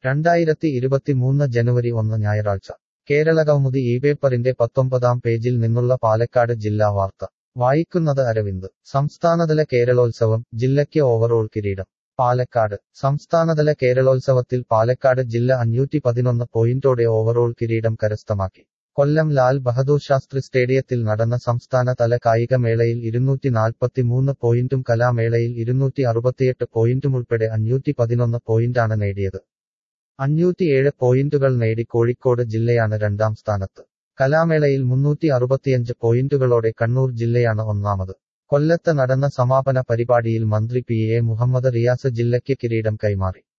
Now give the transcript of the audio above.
രണ്ടായിരത്തി ഇരുപത്തിമൂന്ന് ജനുവരി ഒന്ന് ഞായറാഴ്ച കേരള കൗമുദി ഈ പേപ്പറിന്റെ പത്തൊമ്പതാം പേജിൽ നിന്നുള്ള പാലക്കാട് ജില്ലാ വാർത്ത വായിക്കുന്നത് അരവിന്ദ് സംസ്ഥാനതല കേരളോത്സവം ജില്ലയ്ക്ക് ഓവറോൾ കിരീടം പാലക്കാട് സംസ്ഥാനതല കേരളോത്സവത്തിൽ പാലക്കാട് ജില്ല അഞ്ഞൂറ്റി പതിനൊന്ന് പോയിന്റോടെ ഓവറോൾ കിരീടം കരസ്ഥമാക്കി കൊല്ലം ലാൽ ബഹദൂർ ശാസ്ത്രി സ്റ്റേഡിയത്തിൽ നടന്ന സംസ്ഥാനതല കായികമേളയിൽ ഇരുന്നൂറ്റി നാൽപ്പത്തിമൂന്ന് പോയിന്റും കലാമേളയിൽ ഇരുന്നൂറ്റി അറുപത്തിയെട്ട് പോയിന്റുമുൾപ്പെടെ അഞ്ഞൂറ്റി പതിനൊന്ന് പോയിന്റാണ് നേടിയത് അഞ്ഞൂറ്റിയേഴ് പോയിന്റുകൾ നേടി കോഴിക്കോട് ജില്ലയാണ് രണ്ടാം സ്ഥാനത്ത് കലാമേളയിൽ മുന്നൂറ്റി അറുപത്തിയഞ്ച് പോയിന്റുകളോടെ കണ്ണൂർ ജില്ലയാണ് ഒന്നാമത് കൊല്ലത്ത് നടന്ന സമാപന പരിപാടിയിൽ മന്ത്രി പി എ മുഹമ്മദ് റിയാസ് ജില്ലയ്ക്ക് കിരീടം കൈമാറി